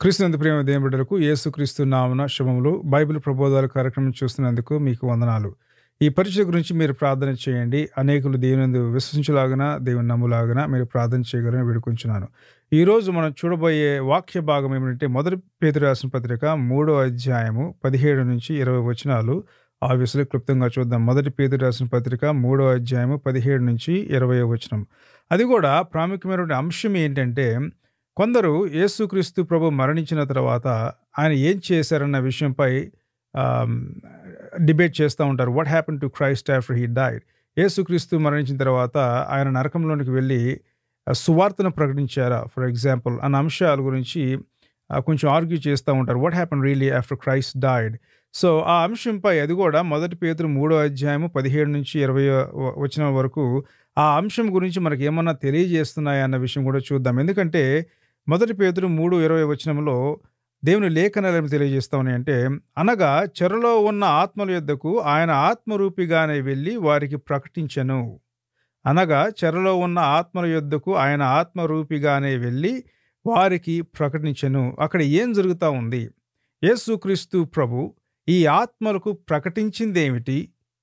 క్రీస్తునందు ప్రేమ దేవుని బిడ్డలకు యేసుక్రీస్తు నామన శుభములు బైబిల్ ప్రబోధాల కార్యక్రమం చూస్తున్నందుకు మీకు వందనాలు ఈ పరిచయ గురించి మీరు ప్రార్థన చేయండి అనేకులు దేవుని విశ్వసించలాగన దేవుని నమ్ములాగన మీరు ప్రార్థన చేయగలని వేడుకుంటున్నాను ఈ రోజు మనం చూడబోయే వాక్య భాగం ఏమిటంటే మొదటి పేదరు రాసిన పత్రిక మూడో అధ్యాయము పదిహేడు నుంచి ఇరవై వచనాలు ఆబ్వియస్లీ క్లుప్తంగా చూద్దాం మొదటి పేదరు రాసిన పత్రిక మూడో అధ్యాయము పదిహేడు నుంచి ఇరవై వచనం అది కూడా ప్రాముఖ్యమైనటువంటి అంశం ఏంటంటే కొందరు యేసుక్రీస్తు ప్రభు మరణించిన తర్వాత ఆయన ఏం చేశారన్న విషయంపై డిబేట్ చేస్తూ ఉంటారు what happen to Christ after he died యేసుక్రీస్తు మరణించిన తర్వాత ఆయన నరకంలోనికి వెళ్ళి ఆ, సువార్తను ప్రకటించారా ఫర్ ఎగ్జాంపుల్ అన్న అంశాల గురించి ఆ, కొంచెం ఆర్గ్యూ చేస్తూ ఉంటారు what happen really after Christ died so ఆ అంశంపై అది కూడా మొదటి పేతురు మూడో అధ్యాయము పదిహేడు నుంచి ఇరవై వచ్చిన వరకు ఆ అంశం గురించి మనకి ఏమన్నా తెలియజేస్తున్నాయా అన్న విషయం కూడా చూద్దాం ఎందుకంటే మొదటి పేతురు మూడు ఇరవై వచనంలో దేవుని లేఖనాలు ఏమి తెలియజేస్తా ఉన్నాయంటే అనగా చెరలో ఉన్న ఆత్మల యొద్దకు ఆయన ఆత్మరూపిగానే వెళ్ళి వారికి ప్రకటించెను అనగా చెరలో ఉన్న ఆత్మల యొద్దకు ఆయన ఆత్మరూపిగానే వెళ్ళి వారికి ప్రకటించెను అక్కడ ఏం జరుగుతూ ఉంది యేసుక్రీస్తు ప్రభు ఈ ఆత్మలకు ప్రకటించిందేమిటి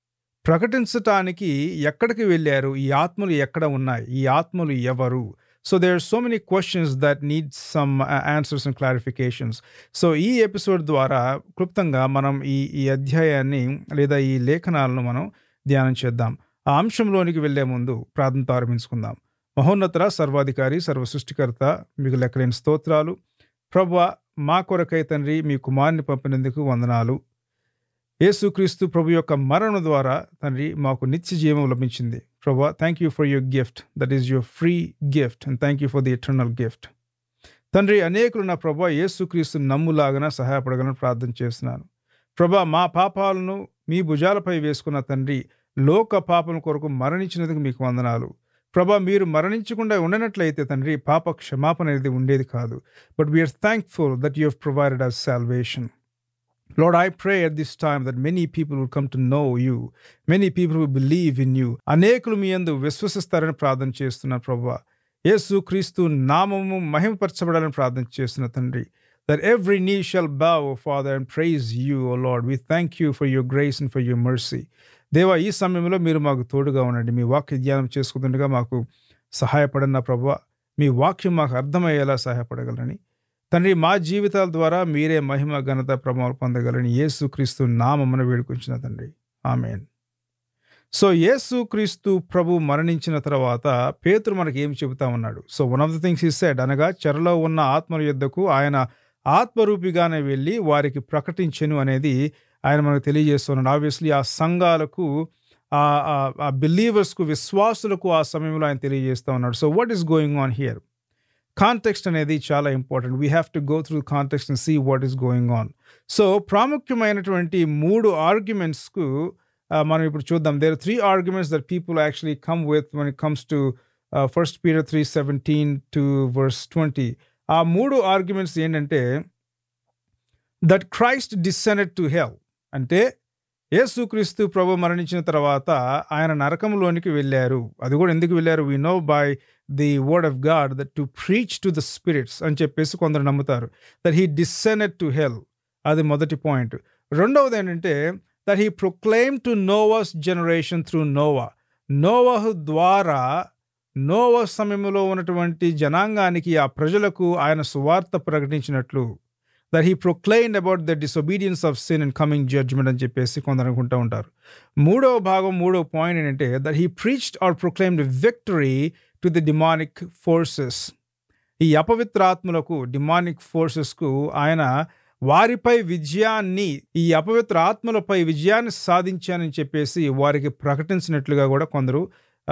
ప్రకటించటానికి ఎక్కడికి వెళ్ళారు ఈ ఆత్మలు ఎక్కడ ఉన్నాయి ఈ ఆత్మలు ఎవరు so there are so many questions that need some answers and clarifications so ఈ ఎపిసోడ్ ద్వారా క్లుప్తంగా మనం ఈ ఈ అధ్యాయాన్ని లేదా ఈ లేఖనాలను మనం ధ్యానం చేద్దాం ఆ అంశంలోనికి వెళ్లే ముందు ప్రార్థనతో ఆరంభించుకుందాం మహోన్నతర సర్వాధికారి సర్వ సృష్టికర్త మీకు లెక్కలేని స్తోత్రాలు ప్రభు మా కొరకై తండ్రి మీ కుమారుని పంపినందుకు వందనాలు యేసుక్రీస్తు ప్రభు యొక్క మరణం ద్వారా తండ్రి మాకు నిత్య జీవం లభించింది ప్రభా thank you for your gift that is your free gift and thank you for the eternal gift తండ్రి అనేకులు నా ప్రభా యేసుక్రీస్తు నమ్ములాగన సహాయపడగలని ప్రార్థన చేస్తున్నాను ప్రభా మా పాపాలను మీ భుజాలపై వేసుకున్న తండ్రి లోక పాపం కొరకు మరణించినందుకు మీకు వందనాలు ప్రభా మీరు మరణించకుండా ఉండనట్లయితే తండ్రి పాప క్షమాపణ అనేది ఉండేది కాదు but we are thankful that you have provided us salvation Lord, I pray at this time that many people will come to know you. Many people will believe in you. అనేకులు మీ యందు విశ్వసిస్తారని ప్రార్థన చేస్తున్న ప్రభా యేసు క్రీస్తు నామము మహిమపరచబడాలని ప్రార్థన చేస్తున్న తండ్రి that every knee shall bow, Father, and praise you, O Lord. We thank you for your grace and for your mercy. దేవా ఈ సమయంలో మీరు మాకు తోడుగా ఉండండి మీ వాక్య ధ్యానం చేసుకుంటుండగా మాకు సహాయపడన్న ప్రభా మీ వాక్యం మాకు అర్థమయ్యేలా సహాయపడగలరని తండ్రి మా జీవితాల ద్వారా మీరే మహిమ ఘనత ప్రభావం పొందగలని యేసుక్రీస్తు నామమున వేడుకొంచిన తండ్రి ఆమెన్ సో యేసుక్రీస్తు ప్రభు మరణించిన తర్వాత పేతురు మనకి ఏం చెబుతా ఉన్నాడు so one of the things he said అనగా చెరలో ఉన్న ఆత్మల యొద్దకు ఆయన ఆత్మరూపిగానే వెళ్ళి వారికి ప్రకటించెను అనేది ఆయన మనకు తెలియజేస్తున్నాడు ఆబ్వియస్లీ ఆ సంఘాలకు ఆ ఆ బిలీవర్స్కు విశ్వాసులకు ఆ సమయంలో ఆయన తెలియజేస్తా ఉన్నాడు so what is going on here context అనేది చాలా important we have to go through context and see what is going on so ప్రాముఖ్యమైనటువంటి మూడు ఆర్గ్యుమెంట్స్కు మనం ఇప్పుడు చూద్దాం there three arguments that people actually come with one it comes to first పీరియడ్ three seventeen to verse twenty ఆ మూడు arguments ఏంటంటే that Christ descended to hell అంటే యేసుక్రీస్తు ప్రభు మరణించిన తర్వాత ఆయన నరకంలోనికి వెళ్ళారు అది కూడా ఎందుకు వెళ్ళారు we know by the word of God that to preach to the spirits అని చెప్పేసి కొందరు నమ్ముతారు that he descended to hell అది మొదటి పాయింట్ రెండవది ఏంటంటే that he proclaim to Noah's generation through Noah Noah ద్వారా నోవ సమయంలో ఉన్నటువంటి జనాంగానికి ఆ ప్రజలకు ఆయన సువార్త ప్రకటించినట్లు that he proclaim about the disobedience of sin and coming judgement అని చెప్పేసి కొందరు అనుకుంటూ ఉంటారు మూడవ భాగం మూడవ పాయింట్ ఏంటంటే that he preached or proclaimed victory to the demonic forces ఈ అపవిత్రాత్మలకు డిమానిక్ ఫోర్సెస్కు ఆయన వారిపై విజయాన్ని ఈ అపవిత్ర ఆత్మలపై విజయాన్ని సాధించానని చెప్పేసి వారికి ప్రకటించినట్లుగా కూడా కొందరు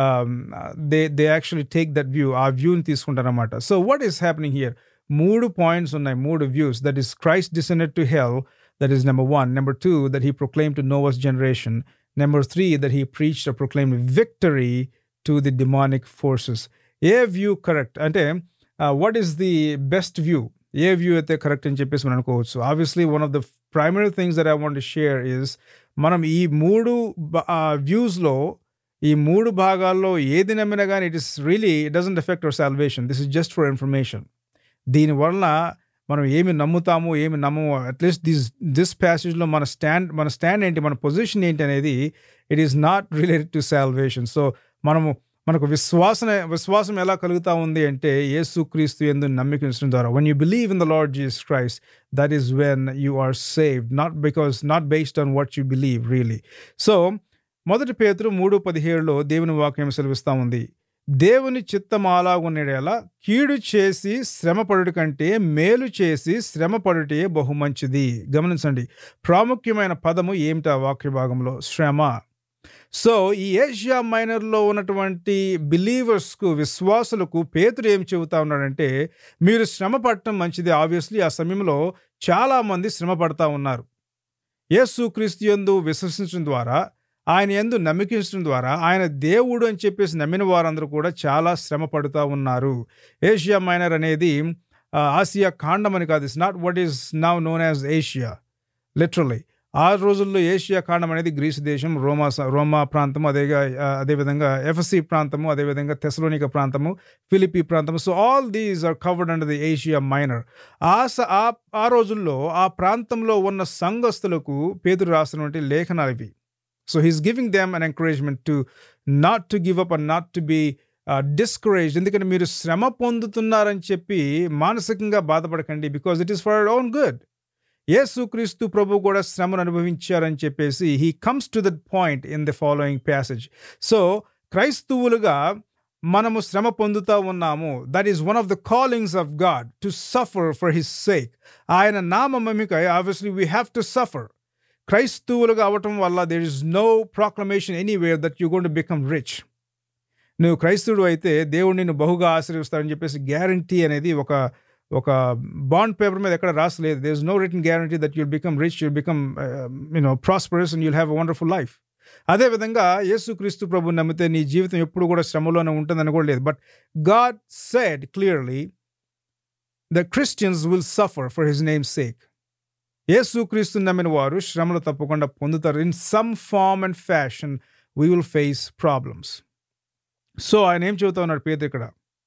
they they actually take that view ఆ వ్యూని తీసుకుంటారన్నమాట so what is happening here మూడు పాయింట్స్ ఉన్నాయి మూడు views that is Christ descended to hell that is number one number two that he proclaim to Noah's generation number three that he preach proclaim victory to the demonic forces ఏ view correct అంటే what is the best view ఏ view అయితే correct అని చెప్పేసి మనం అనుకోవచ్చు obviously one of the primary things that I want share is మనం ఈ మూడు వ్యూస్లో ఈ మూడు భాగాల్లో ఏది నమ్మినా కానీ it is really it doesn't affect our salvation this is just for information దీనివల్ల మనం ఏమి నమ్ముతాము ఏమి నమ్మము అట్లీస్ట్ దిస్ దిస్ ప్యాసేజ్లో మన స్టాండ్ మన స్టాండ్ ఏంటి మన పొజిషన్ ఏంటి అనేది it is not related to salvation so మనము మనకు విశ్వాసన విశ్వాసం ఎలా కలుగుతా ఉంది అంటే యేసు క్రీస్తు ఎందు నమ్మిక ఉంచడం ద్వారా when you believe in the Lord Jesus Christ that is when you are saved not because not based on what you believe really so మొదటి పేతురు మూడు పదిహేడులో దేవుని వాక్యం సెలవిస్తా ఉంది దేవుని చిత్తం అలాగుండేలా కీడు చేసి శ్రమపడుట కంటే మేలు చేసి శ్రమపడుటే బహుమంచిది గమనించండి ప్రాముఖ్యమైన పదము ఏమిటా వాక్య భాగంలో శ్రమ సో ఈ ఏషియా మైనర్లో ఉన్నటువంటి బిలీవర్స్కు విశ్వాసులకు పేతురు ఏం చెబుతా ఉన్నాడంటే మీరు శ్రమ పడటం మంచిది ఆబ్వియస్లీ ఆ సమయంలో చాలామంది శ్రమ పడతా ఉన్నారు యేసు క్రీస్తు యందు విశ్వసించడం ద్వారా ఆయన ఎందు నమ్మికించడం ద్వారా ఆయన దేవుడు అని చెప్పేసి నమ్మిన వారందరూ కూడా చాలా శ్రమ పడుతూ ఉన్నారు ఏషియా మైనర్ అనేది ఆ, ఆసియా ఖాండం అని కాదు it's not what is now known as Asia literally ఆ రోజుల్లో ఏషియా ఖాండం అనేది గ్రీసు దేశం రోమా స- రోమా ప్రాంతము అదేగా ఆ, అదేవిధంగా ఎఫ్ఎస్సి ప్రాంతము అదేవిధంగా తెసలోనిక ప్రాంతము ఫిలిపి ప్రాంతము so all these are covered under the Asia Minor ఆ స- ఆ ఆ రోజుల్లో ఆ ప్రాంతంలో ఉన్న సంఘస్థులకు పేదరు రాసినటువంటి లేఖనాలు ఇవి so he's giving them an encouragement to not to give up and not to be discourage ఎందుకంటే మీరు శ్రమ పొందుతున్నారని చెప్పి మానసికంగా బాధపడకండి because it is for own good యేసుక్రీస్తు ప్రభు కూడా శ్రమను అనుభవించారని చెప్పేసి he comes to that point in the following passage so క్రైస్తవులుగా మనము శ్రమ పొందుతా ఉన్నాము that is one of the callings of God to suffer for his sake ఆయన నామమికై obviously we have to suffer క్రైస్తవులుగా అవటం వల్ల there is no proclamation anywhere that you going to become rich నువ్వు క్రైస్తవుడు అయితే దేవుడు నిన్ను బహుగా ఆశీర్వస్తాడని చెప్పేసి గ్యారంటీ అనేది ఒక ఒక బాండ్ పేపర్ మీద ఎక్కడ రాసలేదు there is no return guarantee that you'll become rich you'll become you know prosperous and you'll have a wonderful life అదేవిధంగా యేసుక్రీస్తు ప్రభు నమ్మితే నీ జీవితం ఎప్పుడు కూడా శ్రమలోనే ఉంటుందని కూడా లేదు but God said clearly the Christians will suffer for his name sake యేసుక్రీస్తు నమ్మిన వారు శ్రమలు తప్పకుండా పొందుతారు in some form and fashion we will face problems so ఆయన ఏం చెబుతా ఉన్నాడు పేద ఇక్కడ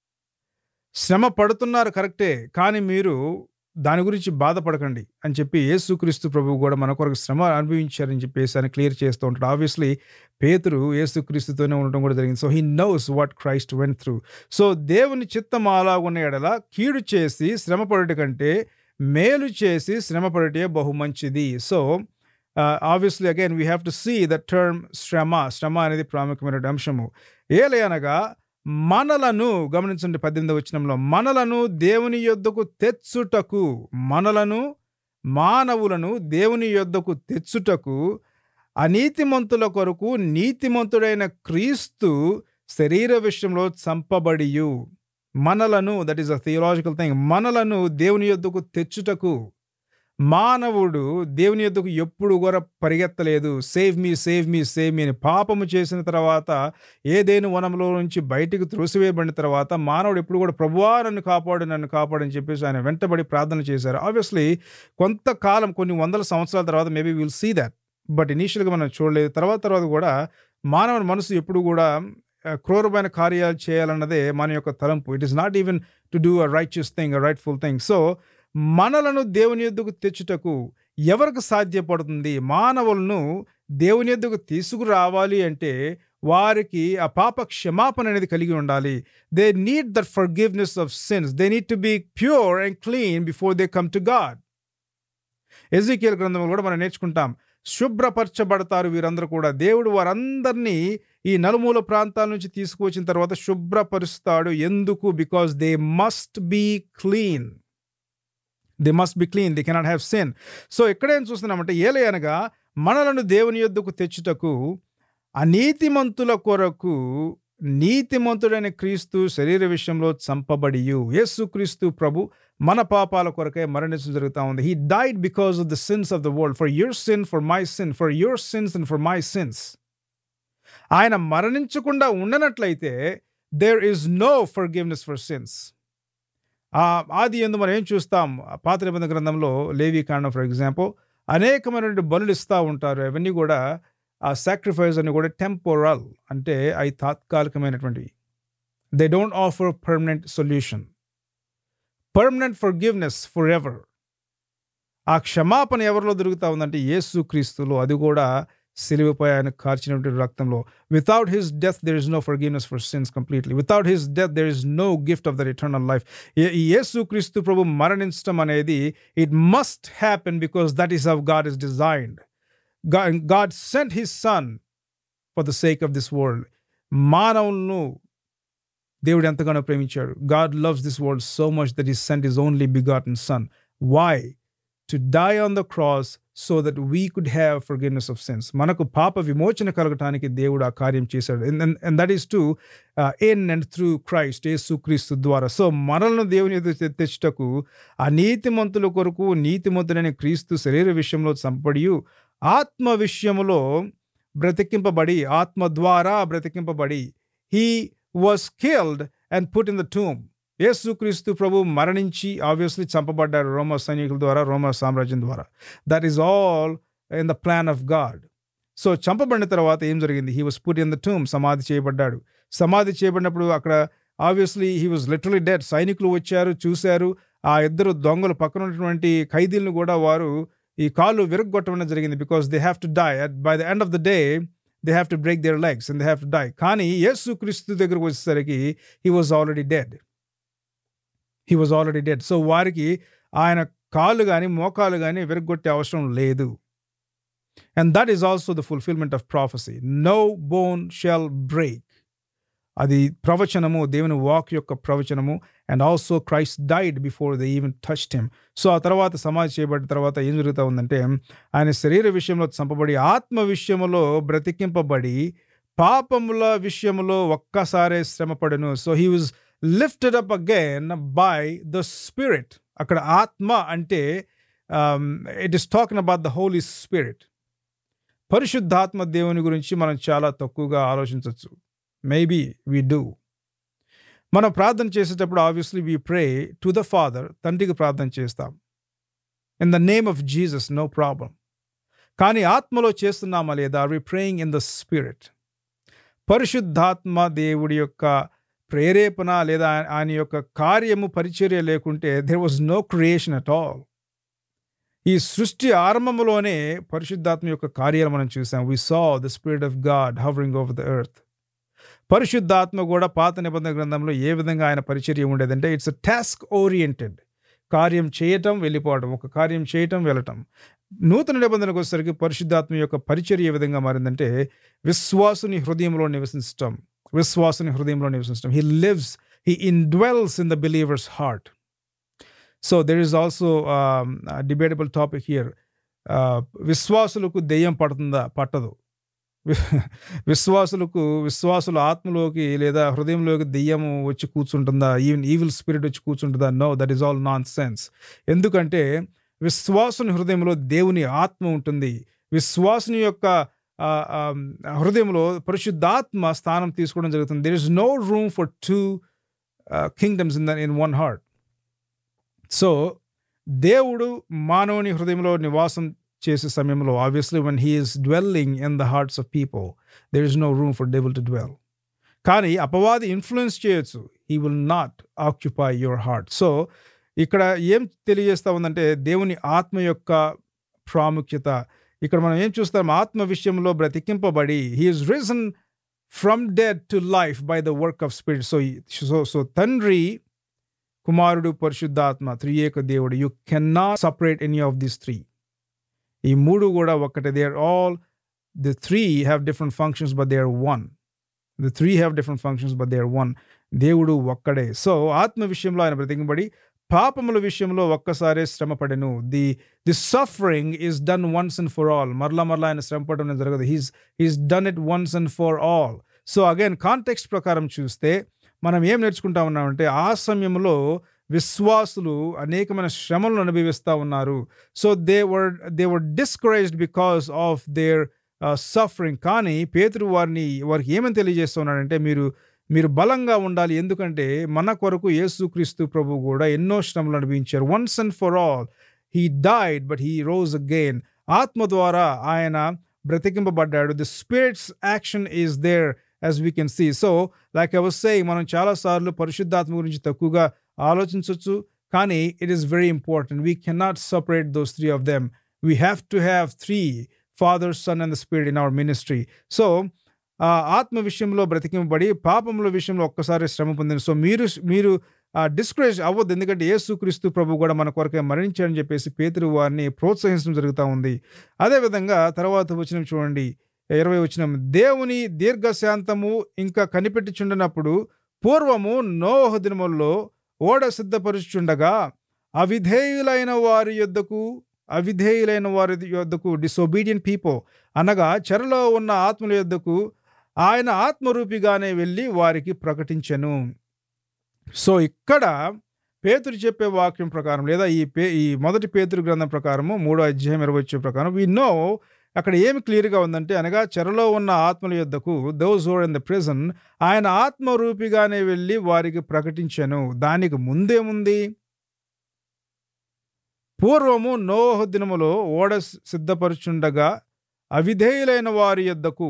శ్రమ పడుతున్నారు కరెక్టే కానీ మీరు దాని గురించి బాధపడకండి అని చెప్పి యేసుక్రీస్తు ప్రభువు కూడా మన కొరకు శ్రమ అనుభవించారని చెప్పేసి ఆయన క్లియర్ చేస్తూ ఉంటాడు ఆబ్వియస్లీ పేతురు యేసుక్రీస్తుతోనే ఉండటం కూడా జరిగింది so he knows what Christ went through so దేవుని చిత్తం అలాగున్న ఎడల కీడు చేసి శ్రమ పడుట కంటే మేలు చేసి శ్రమ పడటే బహు మంచిది so obviously again we have to see the term శ్రమ శ్రమ అనేది ప్రాముఖ్యమైన అంశము ఏలయనగా మనలను గమనించండి పద్దెనిమిది వచనంలో మనలను దేవుని యొద్దకు తెచ్చుటకు మనలను మానవులను దేవుని యొద్దకు తెచ్చుటకు అనీతిమంతుల కొరకు నీతిమంతుడైన క్రీస్తు శరీర విషయంలో చంపబడియు మనలను that is a theological thing మనలను దేవుని యొద్దకు తెచ్చుటకు మానవుడు దేవుని యొద్దకు ఎప్పుడు కూడా పరిగెత్తలేదు save me save me save me అని పాపము చేసిన తర్వాత ఏదేను వనంలో నుంచి బయటికి త్రోసివేయబడిన తర్వాత మానవుడు ఎప్పుడు కూడా ప్రభువా నన్ను కాపాడు నన్ను కాపాడు అని చెప్పేసి ఆయన వెంటబడి ప్రార్థన చేశారు ఆబ్వియస్లీ కొంతకాలం కొన్ని వందల సంవత్సరాల తర్వాత maybe will see that but ఇనీషియల్గా మనం చూడలేదు తర్వాత తర్వాత కూడా మానవుని మనసు ఎప్పుడు కూడా ఆ, క్రూరమైన కార్యాలు చేయాలన్నదే మన యొక్క తలంపు it is not even to do a righteous thing a rightful thing so మనలను దేవుని ఎద్దుకు తెచ్చుటకు ఎవరికి సాధ్యపడుతుంది మానవులను దేవుని ఎద్దుకు తీసుకురావాలి అంటే వారికి ఆ పాప క్షమాపణ అనేది కలిగి ఉండాలి they need that forgiveness of sins they need to be pure and clean before they come to God Ezekiel గ్రంథంలో కూడా మనం నేర్చుకుంటాం శుభ్రపరచబడతారు వీరందరూ కూడా దేవుడు వారందరినీ ఈ నలుమూల ప్రాంతాల నుంచి తీసుకువచ్చిన తర్వాత శుభ్రపరుస్తాడు ఎందుకు because they must be clean they must be clean they cannot have sin so ఎక్కడేం చూస్తున్నామంటే ఏలే అనగా మనలను దేవుని యొద్దకు తెచ్చుటకు అనీతిమంతుల కొరకు నీతిమంతుడైన క్రీస్తు శరీర విషయంలో చంపబడియు యేసు క్రీస్తు ప్రభు మన పాపాల కొరకే మరణించడం జరుగుతూ ఉంది he died because of the sins of the world for your sin for my sin for your sins and for my sins ఆయన మరణించకుండా ఉండనట్లయితే there is no forgiveness for sins ఆ ఆది ఎందు మనం ఏం చూస్తాం పాత నిబంధన గ్రంథంలో లేవి కాండం ఫర్ ఎగ్జాంపుల్ అనేకమైనటువంటి బలులు ఇస్తూ ఉంటారు అవన్నీ కూడా ఆ సాక్రిఫైస్ అని కూడా టెంపోరల్ అంటే అవి తాత్కాలికమైనటువంటివి they don't offer permanent solution permanent forgiveness forever ఆ క్షమాపణ ఎవరిలో దొరుకుతా ఉందంటే యేసు క్రీస్తులో అది కూడా సిలువపై ఆయన కార్చినటువంటి రక్తంలో without his death there is no forgiveness for sins completely without his death there is no gift of the eternal life ఈ యేసు క్రీస్తు ప్రభు మరణించడం అనేది it must happen because that is how God is designed God sent his son for the sake of this world మానవులను దేవుడు ఎంతగానో ప్రేమించాడు God loves this world so much that is sent is only begotten son why to die on the cross so that we could have forgiveness of sins మనకు పాప విమోచన కలగటానికి దేవుడు ఆ కార్యం చేశాడు and that is to in and through Christ Yesu Kristu ద్వారా so మనల్ని దేవుని ఎదురు తె- తెచ్చుటకు ఆ నీతిమంతుల కొరకు నీతిమంతులైన క్రీస్తు శరీర విషయంలో చంపడి ఆత్మ విషయంలో బ్రతికింపబడి ఆత్మ ద్వారా బ్రతికింపబడి he was killed and put in the tomb Yesu Kristu ప్రభు మరణించి ఆబ్వియస్లీ చంపబడ్డారు రోమ సైనికుల ద్వారా రోమ సామ్రాజ్యం ద్వారా that is all in the plan of God so చంపబడిన తర్వాత ఏం జరిగింది he was put in the tomb సమాధి చేయబడ్డాడు సమాధి చేయబడినప్పుడు అక్కడ obviously he was literally dead సైనికులు వచ్చారు చూశారు ఆ ఇద్దరు దొంగలు పక్కన ఉన్నటువంటి ఖైదీలను కూడా వారు ఈ కాళ్ళు విరగొట్టడం జరిగింది because they have to die by the end of the day they have to break their legs and they have to die కానీ యేసు క్రీస్తు దగ్గరకు వచ్చేసరికి he was already dead he was already dead so వారికి ఆయన కాళ్ళు కానీ మోకాలు కానీ విరగొట్టే అవసరం లేదు and that is also the fulfilment of prophecy no bone shall break అది ప్రవచనము దేవుని వాక్ యొక్క ప్రవచనము and also Christ died before the even touched him so ఆ తర్వాత సమాధి చేయబడిన తర్వాత ఏం జరుగుతూ ఉందంటే ఆయన శరీర విషయంలో చంపబడి ఆత్మ విషయంలో బ్రతికింపబడి పాపముల విషయంలో ఒక్కసారే శ్రమపడను so he was lifted up again by the spirit అక్కడ ఆత్మ అంటే it is talking about the holy spirit పరిశుద్ధాత్మ దేవుని గురించి మనం చాలా తక్కువగా ఆలోచించవచ్చు మేబీ వీ డూ మనం ప్రార్థన చేసేటప్పుడు obviously we pray to the father తండ్రికి ప్రార్థన చేస్తాం in the name of Jesus no problem కానీ ఆత్మలో చేస్తున్నామా లేదా we praying in the spirit పరిశుద్ధాత్మ దేవుడి యొక్క ప్రేరేపణ లేదా ఆయన యొక్క కార్యము పరిచర్య లేకుంటే there was no creation at all ఈ సృష్టి ఆరంభంలోనే పరిశుద్ధాత్మ యొక్క కార్యాలు మనం చూసాం we saw the spirit of God hovering over the earth పరిశుద్ధాత్మ కూడా పాత నిబంధన గ్రంథంలో ఏ విధంగా ఆయన పరిచర్య ఉండేదంటే ఇట్స్ టాస్క్ ఓరియంటెడ్ కార్యం చేయటం వెళ్ళిపోవడం ఒక కార్యం చేయటం వెళ్ళటం నూతన నిబంధనకు వచ్చేసరికి పరిశుద్ధాత్మ యొక్క పరిచర్య ఏ విధంగా మారిందంటే విశ్వాసుని హృదయంలో నివసించటం విశ్వాసుని హృదయంలో నివసించడం he lives he indwells in the believers heart so there is also debatable topic here విశ్వాసులకు దెయ్యం పడుతుందా పట్టదు విశ్వాసులకు విశ్వాసుల ఆత్మలోకి లేదా హృదయంలోకి దెయ్యం వచ్చి కూర్చుంటుందా ఈవెన్ ఈవిల్ స్పిరిట్ వచ్చి కూర్చుంటుందా no that is all nonsense ఎందుకంటే విశ్వాసుని హృదయంలో దేవుని ఆత్మ ఉంటుంది విశ్వాసుని యొక్క హృదయంలో పరిశుద్ధాత్మ స్థానం తీసుకోవడం జరుగుతుంది there is no room for two kingdoms in the in one heart so దేవుడు మానవుని హృదయంలో నివాసం చేసే సమయంలో obviously one he is dwelling in the hearts of people there is no room for devil to dwell కానీ అపవాది ఇన్ఫ్లుయెన్స్ చేయొచ్చు he will not occupy your heart so ఇక్కడ ఏం తెలియజేస్తా ఉందంటే దేవుని ఆత్మ యొక్క ప్రాముఖ్యత ఇక్కడ మనం ఏం చూస్తాం ఆత్మ విషయంలో బ్రతికింపబడి he is risen from dead to life by the work of spirit so so so తండ్రి కుమారుడు పరిశుద్ధాత్మ త్రియేక దేవుడు you cannot separate any of this three ఈ మూడు కూడా ఒక్కటే they are all the three have different functions but they are one the three have different functions but they are one దేవుడు ఒక్కడే సో ఆత్మ విషయంలో ఆయన బ్రతికింపబడి పాపముల విషయంలో ఒక్కసారే శ్రమపడెను the the suffering is done once and for all మరలా మరలా ఆయన శ్రమపడడం జరగదు he's he's done it once and for all so again context ప్రకారం చూస్తే మనం ఏం నేర్చుకుంటా ఉన్నామంటే ఆ సమయంలో విశ్వాసులు అనేకమైన శ్రమలను అనుభవిస్తూ ఉన్నారు so they were they were discouraged because of their suffering కానీ పేతురు వారిని వారికి ఏమని తెలియజేస్తున్నాడంటే మీరు మీరు బలంగా ఉండాలి ఎందుకంటే మన కొరకు యేసుక్రీస్తు ప్రభు కూడా ఎన్నో శ్రమలు అనుభవించారు once and for all he died but he rose again ఆత్మ ద్వారా ఆయన బ్రతికింపబడ్డాడు the spirits action is there as we can see so like I was say మనం చాలాసార్లు పరిశుద్ధాత్మ గురించి తక్కువగా ఆలోచించవచ్చు కానీ it is very important we cannot separate those three of them we have to have three father son and the spirit in our ministry so ఆత్మ విషయంలో బ్రతికింపబడి పాపముల విషయంలో ఒక్కసారి శ్రమ పొందిన సో మీరు మీరు డిస్కరేజ్ అవ్వద్దు ఎందుకంటే యేసుక్రీస్తు ప్రభు కూడా మన కొరకే మరణించాడని చెప్పేసి పేతురు వారిని ప్రోత్సహించడం జరుగుతూ ఉంది అదేవిధంగా తర్వాత వచ్చిన చూడండి ఇరవై వచ్చిన దేవుని దీర్ఘశాంతము ఇంకా కనిపెట్టుచుండనప్పుడు పూర్వము నోహ దినముల్లో ఓడ సిద్ధపరుచుండగా అవిధేయులైన వారి యొద్దకు అవిధేయులైన వారి యొద్దకు డిసొబీడియంట్ పీపుల్ అనగా చెరలో ఉన్న ఆత్మల యొద్దకు ఆయన ఆత్మరూపిగానే వెళ్ళి వారికి ప్రకటించెను సో ఇక్కడ పేతురు చెప్పే వాక్యం ప్రకారం లేదా ఈ పే ఈ మొదటి పేతురు గ్రంథం ప్రకారము మూడో అధ్యాయం ఇరవై వచ్చే ప్రకారం వీ నో అక్కడ ఏమి క్లియర్గా ఉందంటే అనగా చెరలో ఉన్న ఆత్మల యొద్దకు those or in the prison ఆయన ఆత్మరూపిగానే వెళ్ళి వారికి ప్రకటించాను దానికి ముందేముంది పూర్వము నోహ దినములో ఓడ సిద్ధపరుచుండగా అవిధేయులైన వారి యొద్దకు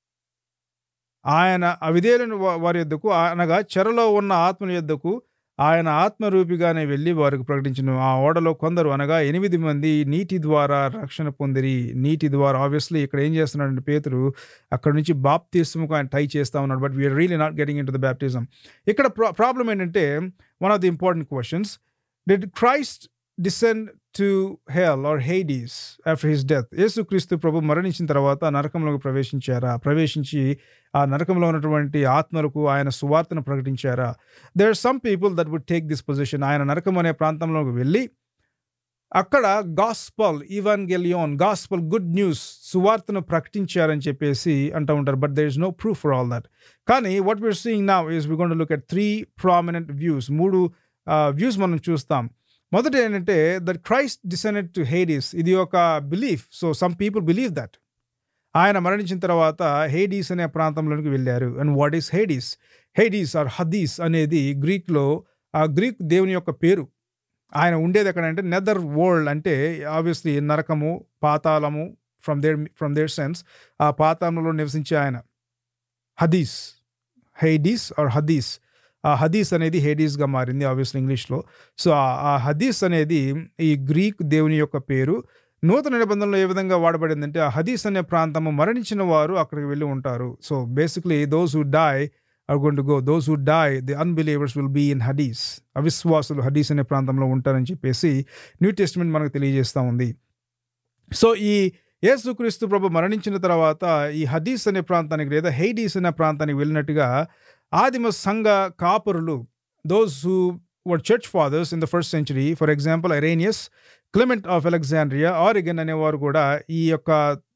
ఆయన అవిధేయులైన వారి యొద్దకు అనగా చెరలో ఉన్న ఆత్మల యొద్దకు ఆయన ఆత్మరూపిగానే వెళ్ళి వారికి ప్రకటించను ఆ ఓడలో కొందరు అనగా ఎనిమిది మంది నీటి ద్వారా రక్షణ పొందిరి నీటి ద్వారా ఆబ్వియస్లీ ఇక్కడ ఏం చేస్తున్నాడంటే పేతురు అక్కడ నుంచి బాప్తిస్ముకు ఆయన టై చేస్తా ఉన్నాడు but we are really not getting into the baptism ఇక్కడ ప్రాబ్లం ఏంటంటే one of the important questions did Christ descend to hell or Hades after his death Yesu Kristu ప్రభు మరణించిన తర్వాత నరకంలోకి ప్రవేశించారా ప్రవేశించి ఆ నరకంలో ఉన్నటువంటి ఆత్మలకు ఆయన సువార్తను ప్రకటించారా there are some people that would take this position ఆయన నరకం అనే ప్రాంతంలోకి వెళ్ళి అక్కడ గాస్పల్ ఈవన్ గెలియోన్ గాస్పల్ గుడ్ న్యూస్ సువార్తను ప్రకటించారని చెప్పేసి అంటూ ఉంటారు but there is no proof for all that కానీ what we're seeing now is we gonna look at three prominent views మూడు వ్యూస్ మనం చూస్తాం మొదటి ఏంటంటే that Christ descended to Hades ఇది ఒక belief so some people believe that ఆయన మరణించిన తర్వాత హేడీస్ అనే ప్రాంతంలోకి వెళ్ళారు and what is Hades Hades or Hades అనేది గ్రీక్లో ఆ గ్రీక్ దేవుని యొక్క పేరు ఆయన ఉండేది ఎక్కడంటే నెదర్ వరల్డ్ అంటే ఆబ్వియస్లీ నరకము పాతాళము from there from there sense ఆ పాతాళంలో నివసించే ఆయన హదీస్ హైడీస్ ఆర్ హదీస్ ఆ హదీస్ అనేది హేడీస్గా మారింది ఆబ్వియస్లీ ఇంగ్లీష్లో సో ఆ హదీస్ అనేది ఈ గ్రీక్ దేవుని యొక్క పేరు నూతన నిబంధనలో ఏ విధంగా వాడబడిందంటే ఆ హదీస్ అనే ప్రాంతము మరణించిన వారు అక్కడికి వెళ్ళి ఉంటారు so basically those who die are going to go those who die the unbelievers will be in Hades అవిశ్వాసులు హదీస్ అనే ప్రాంతంలో ఉంటారని చెప్పేసి న్యూ టెస్ట్మెంట్ మనకు తెలియజేస్తూ ఉంది సో ఈ యేసుక్రీస్తు ప్రభు మరణించిన తర్వాత ఈ హదీస్ అనే ప్రాంతానికి లేదా హెయిడీస్ అనే ప్రాంతానికి వెళ్ళినట్టుగా ఆదిమ సంఘ కాపురులు those who were church fathers in the first century for example Irenaeus Clement of Alexandria Origen అనేవారు కూడా ఈ యొక్క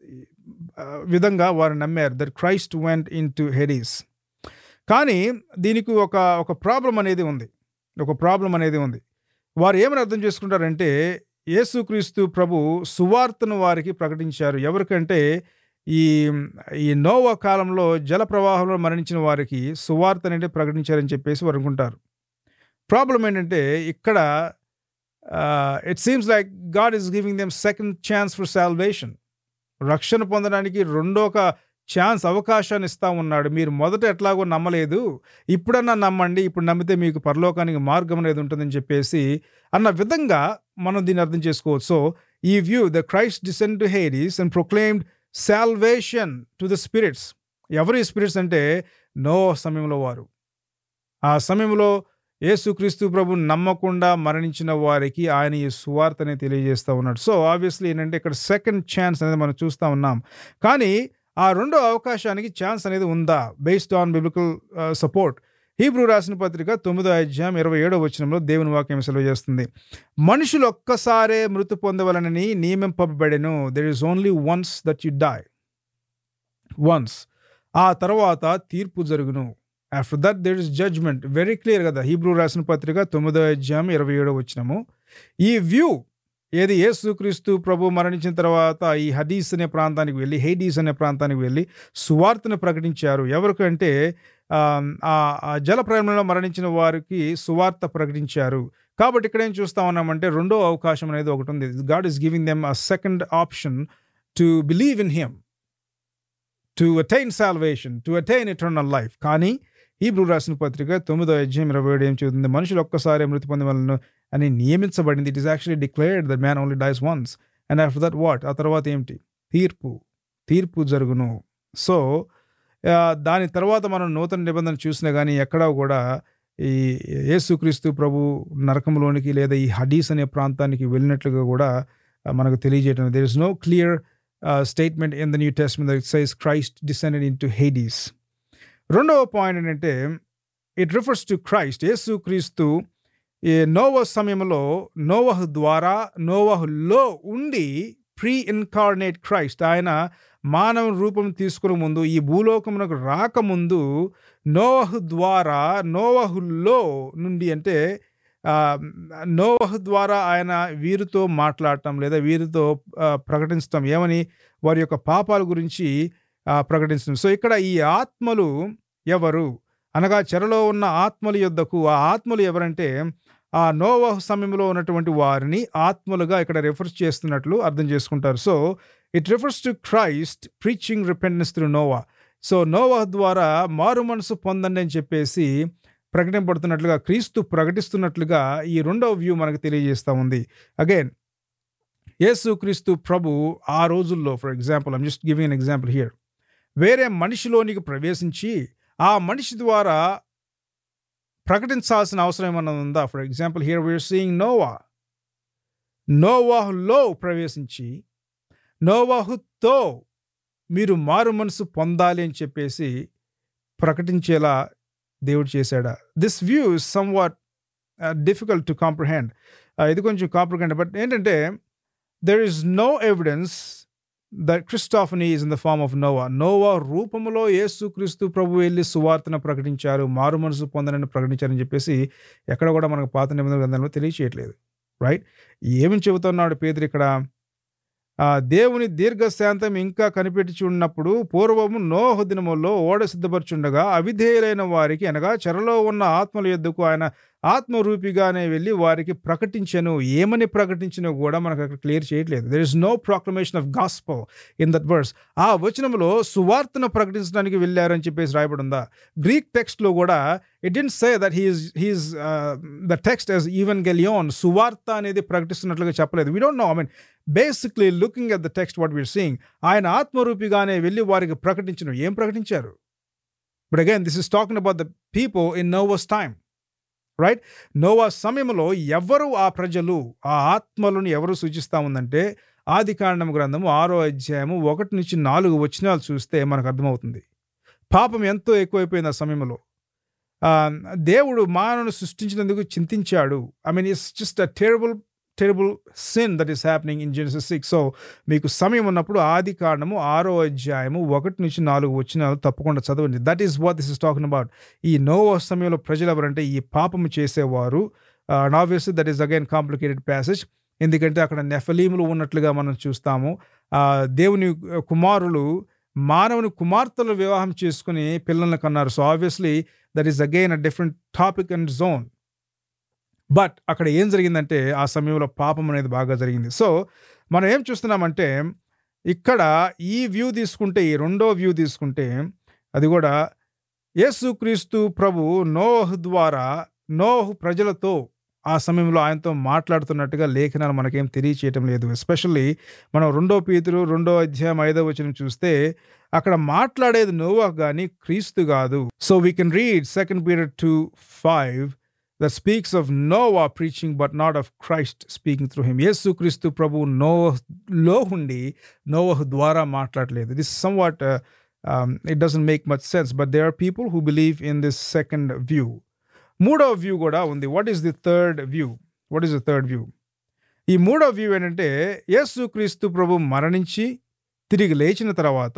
విధంగా వారు నమ్మారు that Christ went into Hades కానీ దీనికి ఒక ఒక ప్రాబ్లం అనేది ఉంది ఒక ప్రాబ్లం అనేది ఉంది వారు ఏమని అర్థం చేసుకుంటారంటే యేసుక్రీస్తు ప్రభు సువార్తను వారికి ప్రకటించారు ఎవరికంటే ఈ ఈ నోవా కాలంలో జల ప్రవాహంలో మరణించిన వారికి సువార్త అనేది ప్రకటించారని చెప్పేసి వారు అనుకుంటారు ప్రాబ్లం ఏంటంటే ఇక్కడ it seems like God is giving them second chance for salvation రక్షణ పొందడానికి రెండోక ఛాన్స్ అవకాశాన్ని ఇస్తా ఉన్నాడు మీరు మొదట ఎట్లాగో నమ్మలేదు ఇప్పుడన్నా నమ్మండి ఇప్పుడు నమ్మితే మీకు పరలోకానికి మార్గం అనేది ఉంటుందని చెప్పేసి అన్న విధంగా మనం దీన్ని అర్థం చేసుకోవచ్చు సో ఈ view the Christ descend to Hades and proclaimed salvation to the spirits ఎవరి స్పిరిట్స్ అంటే నో సమయంలో వారు ఆ సమయంలో యేసుక్రీస్తు ప్రభు నమ్మకుండా మరణించిన వారికి ఆయన ఈ సువార్తని తెలియజేస్తూ ఉన్నాడు సో ఆబ్వియస్లీ ఏంటంటే ఇక్కడ సెకండ్ ఛాన్స్ అనేది మనం చూస్తూ ఉన్నాం కానీ ఆ రెండో అవకాశానికి ఛాన్స్ అనేది ఉందా based on biblical support Hebrew రాసిన పత్రిక తొమ్మిదో అధ్యాయం ఇరవై ఏడో వచనంలో దేవుని వాక్యం సెలవు చేస్తుంది మనుషులు ఒక్కసారే మృతి పొందవలనని నియమింపబడెను there is only once that you die once ఆ తర్వాత తీర్పు జరుగును after that there is judgement very clear కదా హీబ్రూ రాసిన పత్రిక తొమ్మిదో అధ్యాయం ఇరవై ఏడో వచ్చినము ఈ వ్యూ ఏది యేసుక్రీస్తు ప్రభు మరణించిన తర్వాత ఈ హదీస్ అనే ప్రాంతానికి వెళ్ళి హెయిడీస్ అనే ప్రాంతానికి వెళ్ళి సువార్తను ప్రకటించారు ఎవరికంటే ఆ జల ప్రయాణంలో మరణించిన వారికి సువార్త ప్రకటించారు కాబట్టి ఇక్కడ ఏం చూస్తా ఉన్నామంటే రెండో అవకాశం అనేది ఒకటి ఉంది God is giving them a second option to believe in him to attain salvation to attain eternal life కానీ హీబ్రూ రాసిన పత్రిక తొమ్మిదో అధ్యాయం ఇరవై ఏడు ఏం చెబుతుంది మనుషులు ఒక్కసారి మృతి పొందవలను అని నియమించబడింది it is actually declared the man only dies once and after that what ఆ తర్వాత ఏమిటి తీర్పు తీర్పు జరుగును సో ఆ, దాని తర్వాత మనం నూతన నిబంధన చూసినా కానీ ఎక్కడా కూడా ఈ యేసుక్రీస్తు ప్రభు నరకంలోనికి లేదా ఈ హడీస్ అనే ప్రాంతానికి వెళ్ళినట్లుగా కూడా ఆ, మనకు తెలియజేయడం there is no clear statement in the New Testament that says Christ descended into Hades రెండవ పాయింట్ ఏంటంటే it refers to Christ Yesu Kristu ఈ నోవహ్ సమయంలో నోవహ్ ద్వారా నోవహులో ఉండి ప్రీ ఇన్కార్నేట్ క్రైస్ట్ ఆయన మానవ రూపం తీసుకునే ముందు ఈ భూలోకమునకు రాకముందు నోవహు ద్వారా నోవహులో నుండి అంటే ఆ, నోవహు ద్వారా ఆయన వీరితో మాట్లాడటం లేదా వీరితో ఆ, ప్రకటించటం ఏమని వారి యొక్క పాపాల గురించి ఆ, ప్రకటించడం సో ఇక్కడ ఈ ఆత్మలు ఎవరు అనగా చెరలో ఉన్న ఆత్మల యొద్దకు ఆ ఆత్మలు ఎవరంటే ఆ నోవహు సమయంలో ఉన్నటువంటి వారిని ఆత్మలుగా ఇక్కడ రిఫర్స్ చేస్తున్నట్లు అర్థం చేసుకుంటారు so it refers to Christ preaching repentance through Noah so Noah ద్వారా మారు మనసు పొందండి అని చెప్పేసి ప్రకటింపడుతున్నట్లుగా క్రీస్తు ప్రకటిస్తున్నట్లుగా ఈ రెండవ వ్యూ మనకు తెలియజేస్తూ ఉంది అగైన్ యేసు క్రీస్తు ప్రభు ఆ రోజుల్లో for example I'm just giving an example here వేరే మనిషిలోనికి ప్రవేశించి ఆ మనిషి ద్వారా ప్రకటించాల్సిన అవసరం ఏమన్నా ఉందా for example here we are seeing Noah నోవాహులో ప్రవేశించి నోవాహుతో మీరు మారు మనసు పొందాలి అని చెప్పేసి ప్రకటించేలా దేవుడు చేశాడా this view is somewhat difficult to comprehend ఇది కొంచెం కాంప్రహెండ్ బట్ ఏంటంటే there is no evidence the Christophany is in the form of Noah Noah రూపంలో యేసు క్రీస్తు ప్రభు వెళ్ళి సువార్తను ప్రకటించారు మారు మనసు పొందనని ప్రకటించారని చెప్పేసి ఎక్కడ కూడా మనకు పాత నిబంధన గ్రంథంలో తెలియచేయట్లేదు రైట్ ఏమి చెబుతున్నాడు పేదరు ఇక్కడ ఆ దేవుని దీర్ఘశాంతం ఇంకా కనిపెట్టి ఉన్నప్పుడు పూర్వము నోహ దినములో ఓడ సిద్ధపరచుండగా అవిధేయులైన వారికి అనగా చెరలో ఉన్న ఆత్మల యొద్దకు ఆయన ఆత్మరూపిగానే వెళ్ళి వారికి ప్రకటించను ఏమని ప్రకటించినో కూడా మనకు అక్కడ క్లియర్ చేయట్లేదు there is no proclamation of gospel in that words ఆ వచనంలో సువార్తను ప్రకటించడానికి వెళ్ళారని చెప్పేసి రాయబడి ఉందా గ్రీక్ టెక్స్ట్లో కూడా it didn't say that he's he's the text as ఈవెన్ గెలియోన్ సువార్త అనేది ప్రకటిస్తున్నట్లుగా చెప్పలేదు we don't know I mean basically looking at the text what we're seeing ఆయన ఆత్మరూపిగానే వెళ్ళి వారికి ప్రకటించను ఏం ప్రకటించారు but again this is talking about the people in Noah's time right Noah సమయంలో ఎవరు ఆ ప్రజలు ఆ ఆత్మలను ఎవరు సూచిస్తా ఉందంటే ఆది కాండం గ్రంథము ఆరో అధ్యాయము ఒకటి నుంచి నాలుగు వచనాలు చూస్తే మనకు అర్థమవుతుంది పాపం ఎంతో ఎక్కువైపోయింది ఆ సమయంలో ఆ, దేవుడు మానవుని సృష్టించినందుకు చింతించాడు I mean it's just a terrible terrible sin that is happening in Genesis six so మీకు సమయం ఉన్నప్పుడు ఆది కాండము ఆరో అధ్యాయము ఒకటి నుంచి నాలుగు వచనాలు తప్పకుండా చదవండి that is what this is talking about ఈ నోవో సమయంలో ప్రజలు ఎవరంటే ఈ పాపము చేసేవారు and obviously that is again complicated passage ఎందుకంటే అక్కడ నెఫలీములు ఉన్నట్లుగా మనం చూస్తాము ఆ, దేవుని కుమారులు మానవుని కుమార్తెలు వివాహం చేసుకుని పిల్లల్ని కన్నారు so obviously that is again a different topic and zone but అక్కడ ఏం జరిగిందంటే ఆ సమయంలో పాపం అనేది బాగా జరిగింది సో మనం ఏం చూస్తున్నామంటే ఇక్కడ ఈ వ్యూ తీసుకుంటే ఈ రెండో వ్యూ తీసుకుంటే అది కూడా యేసుక్రీస్తు ప్రభు నోహ్ ద్వారా నోహ్ ప్రజలతో ఆ సమయంలో ఆయనతో మాట్లాడుతున్నట్టుగా లేఖనాలు మనకేం తెలియచేయటం లేదు ఎస్పెషల్లీ మనం రెండో పీతురు రెండో అధ్యాయం ఐదో వచనం చూస్తే అక్కడ మాట్లాడేది నోవా కానీ క్రీస్తు కాదు so we can read second పీరియడ్ two five that speaks of Noah preaching, but not of Christ speaking through him. Yesu క్రీస్తు ప్రభు నోలో ఉండి నోవహ్ ద్వారా మాట్లాడలేదు this somewhat it doesn't make much sense but they are people who believe in this second view మూడవ view కూడా ఉంది what is the third view what is the third view ఈ మూడవ వ్యూ ఏంటంటే యేసు క్రీస్తు ప్రభు మరణించి తిరిగి లేచిన తర్వాత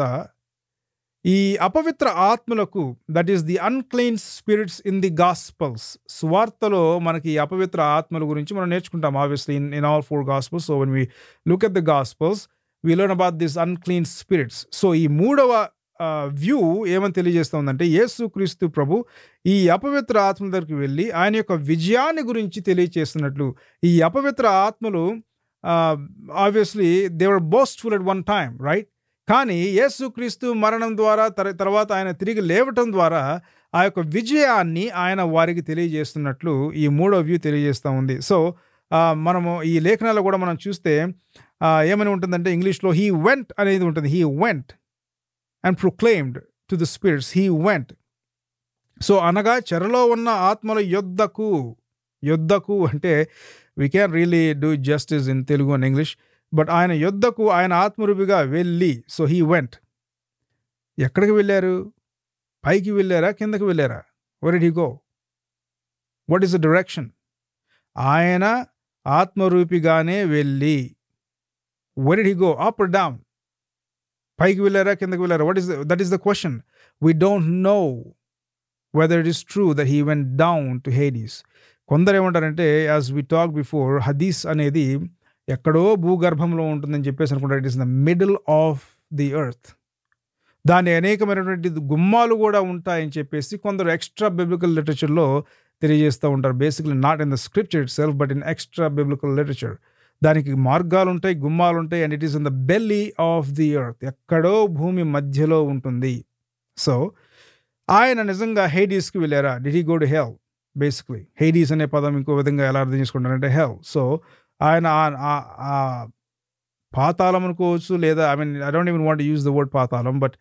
ఈ అపవిత్ర ఆత్మలకు that is the unclean spirits in the gospels స్వార్థలో మనకి ఈ అపవిత్ర ఆత్మల గురించి మనం నేర్చుకుంటాం obviously in in all four gospels so when we look at the gospels we learn about this unclean spirits so ఈ మూడవ వ్యూ ఏమని తెలియజేస్తుందంటే యేసు క్రీస్తు ప్రభు ఈ అపవిత్ర ఆత్మల దగ్గరికి వెళ్ళి ఆయన యొక్క విజయాన్ని గురించి తెలియచేస్తున్నట్లు ఈ అపవిత్ర ఆత్మలు obviously they were boastful at one time right కానీ యేసుక్రీస్తు మరణం ద్వారా తర- తర్వాత ఆయన తిరిగి లేవటం ద్వారా ఆ యొక్క విజయాన్ని ఆయన వారికి తెలియజేస్తున్నట్లు ఈ మూడో వ్యూ తెలియజేస్తూ ఉంది సో ఆ, మనము ఈ లేఖనాల్లో కూడా మనం చూస్తే ఆ, ఏమని ఉంటుందంటే ఇంగ్లీష్లో హీ వెంట్ అనేది ఉంటుంది he went and proclaimed to the spirits he went so అనగా చెరలో ఉన్న ఆత్మల యొద్దకు యొద్దకు అంటే we can really do justice in Telugu and English but ఆయన యొద్దకు ఆయన ఆత్మరూపిగా వెళ్ళి సో హీ వెంట్ ఎక్కడికి వెళ్ళారు పైకి వెళ్ళారా కిందకి వెళ్ళారా where he go what is the direction ఆయన ఆత్మరూపిగానే వెళ్ళి where he go up down పైకి వెళ్ళారా కిందకి వెళ్ళారా what is that is the question we don't know whether it is true that he went down to Hades కొందరు ఏమంటారంటే as we talk before Hades అనేది ఎక్కడో భూగర్భంలో ఉంటుందని చెప్పేసి అనుకుంటారు it is the middle of the earth దాని అనేకమైనటువంటి గుమ్మాలు కూడా ఉంటాయని చెప్పేసి కొందరు ఎక్స్ట్రా బిబ్లికల్ లిటరేచర్లో తెలియజేస్తూ ఉంటారు basically not in the scripture itself but in extra biblical literature దానికి మార్గాలు ఉంటాయి గుమ్మాలు ఉంటాయి and it is in the belly of the earth ఎక్కడో భూమి మధ్యలో ఉంటుంది సో ఆయన నిజంగా హెయిడీస్కి వెళ్ళారా did he go to hell basically Hades అనే పదం ఇంకో విధంగా ఎలా అర్థం చేసుకుంటారంటే హెల్ సో ఆయన ఆ- ఆ- ఆ పాతాళం అనుకోవచ్చు లేదా I mean I don't even want use the word పాతాళం బట్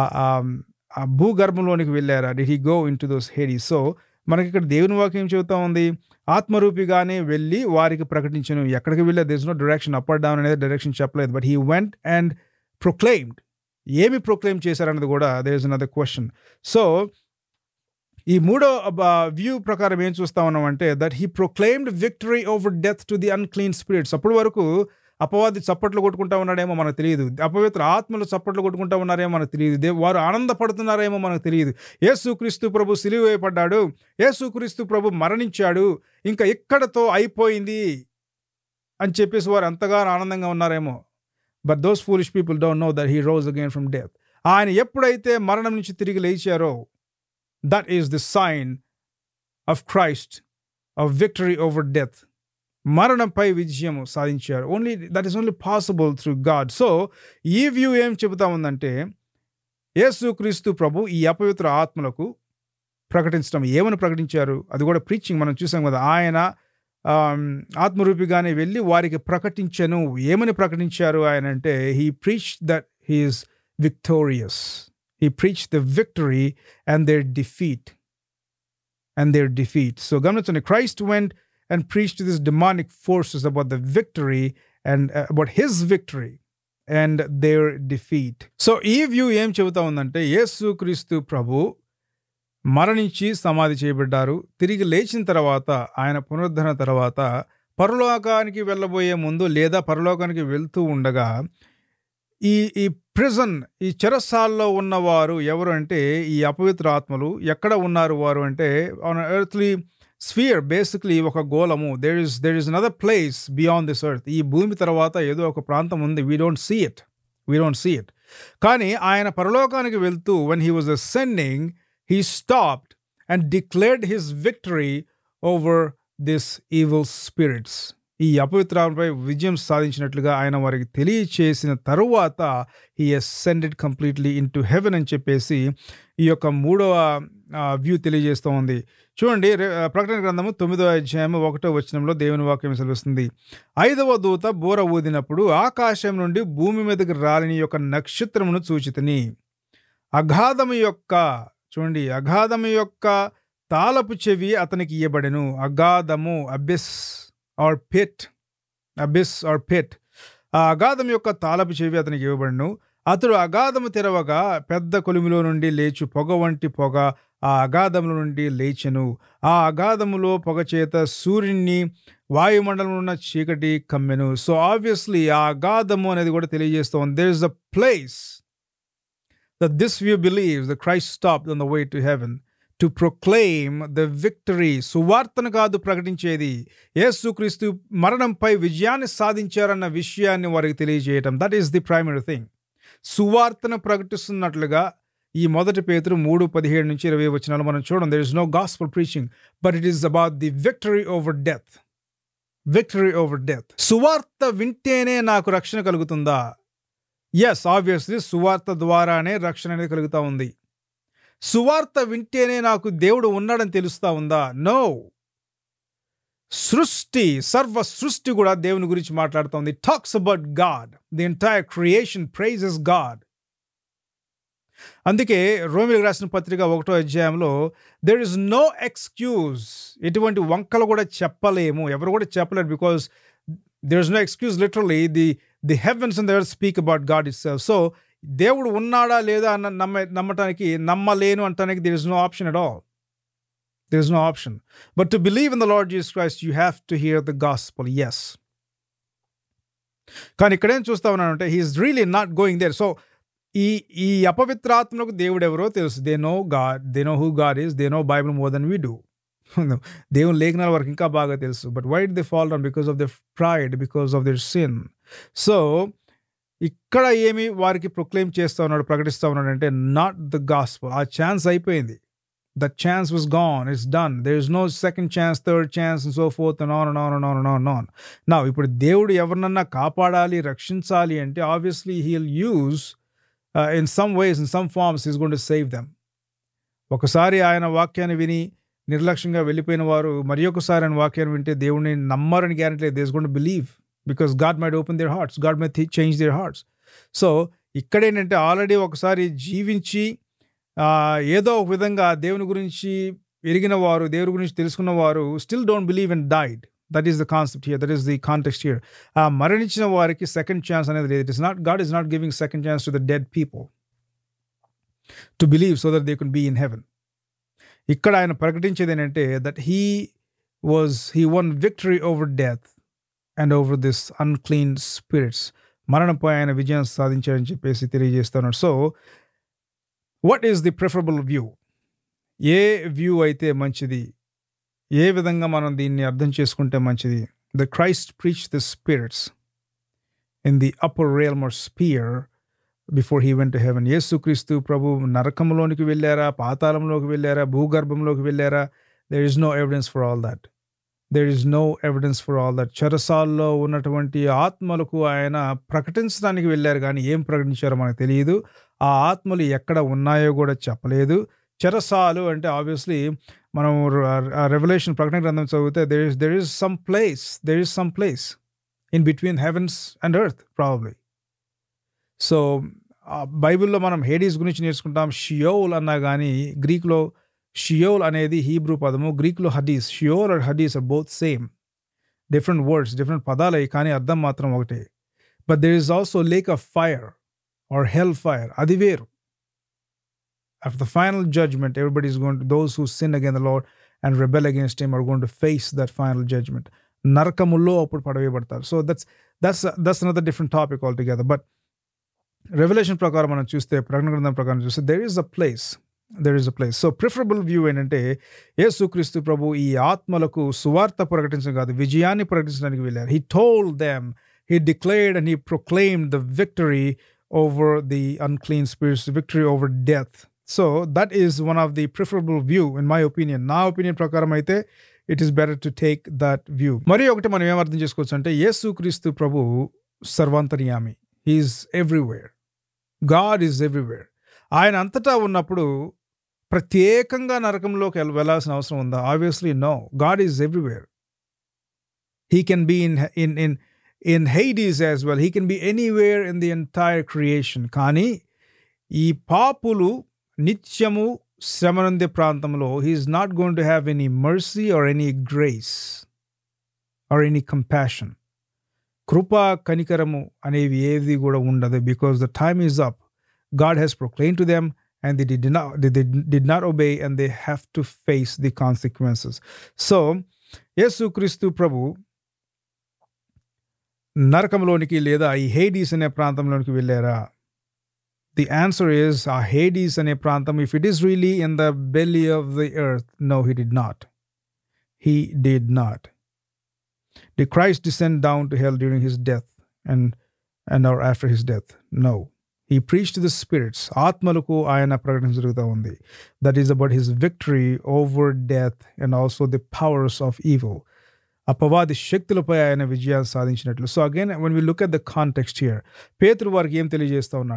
ఆ భూగర్భంలోనికి వెళ్ళారా did he go into those Hades so మనకి ఇక్కడ దేవుని వాక్యం చెబుతా ఉంది ఆత్మరూపిగానే వెళ్ళి వారికి ప్రకటించను ఎక్కడికి వెళ్ళా this no direction up and down అనేది డైరెక్షన్ చెప్పలేదు but he went and proclaimed ఏమి ప్రొక్లెయిమ్ చేశారన్నది కూడా there is another question so ఈ మూడో వ్యూ ప్రకారం ఏం చూస్తా ఉన్నామంటే that he proclaimed victory over death to the unclean spirits అప్పటి వరకు అపవాది చప్పట్లు కొట్టుకుంటా ఉన్నాడేమో మనకు తెలియదు అపవిత్ర ఆత్మలు చప్పట్లు కొట్టుకుంటా ఉన్నారేమో మనకు తెలియదు దే- వారు ఆనందపడుతున్నారేమో మనకు తెలియదు యేసుక్రీస్తు ప్రభు సిలువ వేయబడ్డాడు యేసుక్రీస్తు ప్రభు మరణించాడు ఇంకా ఇక్కడతో అయిపోయింది అని చెప్పేసి వారు ఎంతగానో ఆనందంగా ఉన్నారేమో but those foolish people don't know that he rose again from death ఆయన ఎప్పుడైతే మరణం నుంచి తిరిగి లేచారో that is the sign of Christ of victory over death మరణంపై విజయము సాధించారు only that is only possible through God so ఈ వ్యూ ఏం చెబుతా ఉందంటే యేసుక్రీస్తు ప్రభు ఈ అపవిత్ర ఆత్మలకు ప్రకటించడం ఏమని ప్రకటించారు అది కూడా ప్రీచింగ్ మనం చూసాం కదా ఆయన ఆమ్, ఆత్మరూపిగానే వెళ్ళి వారికి ప్రకటించను ఏమని ప్రకటించారు ఆయన అంటే he preach that he is victorious he preach the victory and their defeat and their defeat so గమనించండి Christ went and preached to these demonic forces about the victory and uh, about his victory and their defeat. So ఈ view ఏం చెబుతా ఉందంటే యేసు క్రీస్తు ప్రభు మరణించి సమాధి చేయబడ్డారు తిరిగి లేచిన తర్వాత ఆయన పునరుద్ధరణ తర్వాత పరలోకానికి వెళ్ళబోయే ముందు లేదా పరలోకానికి వెళ్తూ ఉండగా ఈ ఈ ప్రిజన్ ఈ చెరసాల్లో ఉన్నవారు ఎవరు అంటే ఈ అపవిత్ర ఆత్మలు ఎక్కడ ఉన్నారు వారు అంటే ఆన్ ఎర్త్లీ స్ఫియర్ బేసిక్లీ ఒక గోళము there is there is another place beyond this earth ఈ భూమి తర్వాత ఏదో ఒక ప్రాంతం ఉంది we don't see it we don't see it కానీ ఆయన పరలోకానికి వెళ్తూ when he was ascending he stopped and declared his victory over this evil spirits ఈ అపవిత్రాలపై విజయం సాధించినట్లుగా ఆయన వారికి తెలియచేసిన తరువాత he ascended completely into heaven అని చెప్పేసి ఈ యొక్క మూడవ వ్యూ తెలియజేస్తూ ఉంది చూడండి రే- ఆ, ప్రకటన గ్రంథము తొమ్మిదో అధ్యాయం ఒకటో వచనంలో దేవుని వాక్యం సెలవిస్తుంది ఐదవ దూత బోర ఊదినప్పుడు ఆకాశం నుండి భూమి మీదకి రాలిని యొక్క నక్షత్రమును సూచితని అగాధము యొక్క చూడండి అగాధము యొక్క తాళపు చెవి అతనికి ఇయ్యబడెను అగాధము abyss or pit abyss or pit ఆ అగాధం యొక్క తాళపు చెవి అతనికి ఇవ్వబడును అతడు అగాధము తెరవగా పెద్ద కొలిమిలో నుండి లేచు పొగ వంటి పొగ ఆ అగాధముల నుండి లేచెను ఆ అగాధములో పొగ చేత సూర్యుని వాయుమండలంలో ఉన్న చీకటి కమ్మెను సో ఆబ్వియస్లీ ఆ అగాధము అనేది కూడా తెలియజేస్తోంది there is a place that this view believes that Christ stopped on the way to heaven to proclaim the victory సువార్తను కాదు ప్రకటించేది యేసుక్రీస్తు మరణంపై విజయాన్ని సాధించారన్న విషయాన్ని వారికి తెలియజేయటం that is the primary thing సువార్తను ప్రకటిస్తున్నట్లుగా ఈ మొదటి పేతురు మూడు పదిహేడు నుంచి ఇరవై వచనాలు మనం చూడం there is no gospel preaching but it is about the victory over death victory over death సువార్త వింటేనే నాకు రక్షణ కలుగుతుందా ఎస్ ఆబ్వియస్లీ సువార్త ద్వారానే రక్షణ అనేది కలుగుతూ ఉంది సువార్త వింటేనే నాకు దేవుడు ఉన్నాడని తెలుస్తా ఉందా నో సృష్టి సర్వ సృష్టి కూడా దేవుని గురించి మాట్లాడుతోంది talks about God the entire creation praises God అందుకే రోమిలకు రాసిన పత్రిక ఒకటో అధ్యాయంలో దెర్ ఇస్ నో ఎక్స్క్యూజ్ ఎటువంటి వంకలు కూడా చెప్పలేము ఎవరు కూడా చెప్పలేరు because there is no excuse literally the the heavens and their speak about God itself so దేవుడు ఉన్నాడా లేదా అన్న నమ్మ నమ్మటానికి నమ్మలేను అంటానికి there is no option at all there is no option but to believe in the Lord Jesus Christ you have to hear the gospel yes కానీ ఇక్కడేం చూస్తా ఉన్నానంటే he is really not going there so ఈ ఈ అపవిత్రాత్మలకు దేవుడు ఎవరో తెలుసు they know God they know who God is they know Bible more than we do దేవుని లేఖనాల వరకు ఇంకా బాగా తెలుసు but wait they fall down because of the pride because of their sin so ఇక్కడ ఏమి వారికి ప్రొక్లెయిమ్ చేస్తా ఉన్నాడు ప్రకటిస్తా ఉన్నాడు అంటే నాట్ ద గాస్పల్ ఆ ఛాన్స్ అయిపోయింది the chance was gone it's done there is no second chance third chance so fourth none none none none non నా ఇప్పుడు దేవుడు ఎవరినన్నా కాపాడాలి రక్షించాలి అంటే obviously he'll use in some ways in some forms is gonna save them ఒకసారి ఆయన వాక్యాన్ని విని నిర్లక్ష్యంగా వెళ్ళిపోయిన వారు మరి ఒకసారి ఆయన వాక్యాన్ని వింటే దేవుడిని నమ్మరని guarantee they're gonna believe because God might open their hearts God may change their hearts so ఇక్కడేంటంటే ఆల్రెడీ ఒకసారి జీవించి ఏదో ఒక విధంగా దేవుని గురించి ఎరిగిన వారు దేవుని గురించి తెలుసుకున్న వారు still don't believe and died that is the concept here that is the context here ఆ మరణించిన వారికి సెకండ్ ఛాన్స్ అనేది లేదు it is not God is not giving second chance to the dead people to believe so that they could be in heaven ఇక్కడ ఆయన ప్రకటించేది ఏంటంటే that he was he won victory over death and over this unclean spirits మరణపై ఆయన విజయం సాధించారని చెప్పేసి తెలియజేస్తున్నాడు so what is the preferable view ఏ వ్యూ అయితే మంచిది ఏ విధంగా మనం దీన్ని అర్థం చేసుకుంటే మంచిది the Christ preach the spirits in the upper realm or sphere before he went to heaven Yesukristu ప్రభు నరకంలోనికి వెళ్ళారా పాతాళంలోకి వెళ్ళారా భూగర్భంలోకి వెళ్ళారా there is no evidence for all that there is no evidence for all that చెరసాల్లో ఉన్నటువంటి ఆత్మలకు ఆయన ప్రకటించడానికి వెళ్ళారు కానీ ఏం ప్రకటించారో మనకు తెలియదు ఆ ఆత్మలు ఎక్కడ ఉన్నాయో కూడా చెప్పలేదు చెరసాలు అంటే ఆబ్వియస్లీ మనం రెవల్యూషన్ ప్రకటన గ్రంథం చదివితే there is there is some place there is some place in between heavens and earth probably so బైబిల్లో మనం హేడీస్ గురించి నేర్చుకుంటాం షియోల్ అన్నా కానీ గ్రీక్లో షియోల్ అనేది హీబ్రూ పదము గ్రీక్లో Hades Sheol and Hades are both same different words different పదాలు కానీ అర్థం మాత్రం ఒకటే but there is also lake of fire or hell fire అది వేరు after the final judgment, everybody is going to, those who sin against the Lord and rebel against Him are going to face that final judgment. నరకముల్లో అప్పుడు పడవేయబడతారు so that's that's that's another different topic all together but revolution ప్రకారం మనం చూస్తే ప్రకటన గ్రంథం ప్రకారం చూస్తే there is a place there is a place so preferable view ఏంటంటే యేసుక్రీస్తు ప్రభు ఈ ఆత్మలకు సువార్త ప్రకటించడం కాదు విజయాన్ని ప్రకటించడానికి వెళ్ళారు he told them he declared and he proclaimed the victory over the unclean spirits victory over death so that is one of the preferable view in my opinion నా ఒపీనియన్ ప్రకారం అయితే it is better to take that view మరి ఒకటి మనం ఏం అర్థం చేసుకోవచ్చు అంటే యేసుక్రీస్తు ప్రభు సర్వాంతర్యామి he is everywhere God is everywhere ఆయన అంతటా ఉన్నప్పుడు ప్రత్యేకంగా నరకంలోకి వెళ్ళాల్సిన అవసరం ఉందా obviously no God is everywhere he can be in in in in Hades as well he can be anywhere in the entire creation కానీ ఈ పాపులు నిత్యము శ్రమనందే ప్రాంతంలో he is not going to have any mercy or any grace or any compassion కృపా కనికరము అనేవి ఏది కూడా ఉండదు because the time is up God has proclaim to them and the the not the did not obey and they have to face the consequences so Yesukristu ప్రభు నరకంలోనికి లేదా ఈ హేడీస్ అనే ప్రాంతంలోనికి వెళ్ళారా ది ఆన్సర్ ఈస్ ఆ హేడీస్ అనే ప్రాంతం if it is really in the belly of the earth no he did not he did not the Christ descend down to hell during his death and and or after his death no he preach to the spirits ఆత్మలకు ఆయన ప్రకటన జరుగుతూ ఉంది that is about his victory over death and also the powers of evil అపవాది శక్తులపై ఆయన విజయాలు సాధించినట్లు so again when we look at the context here పేతురు వారికి ఏం తెలియజేస్తూ ఉన్నాడు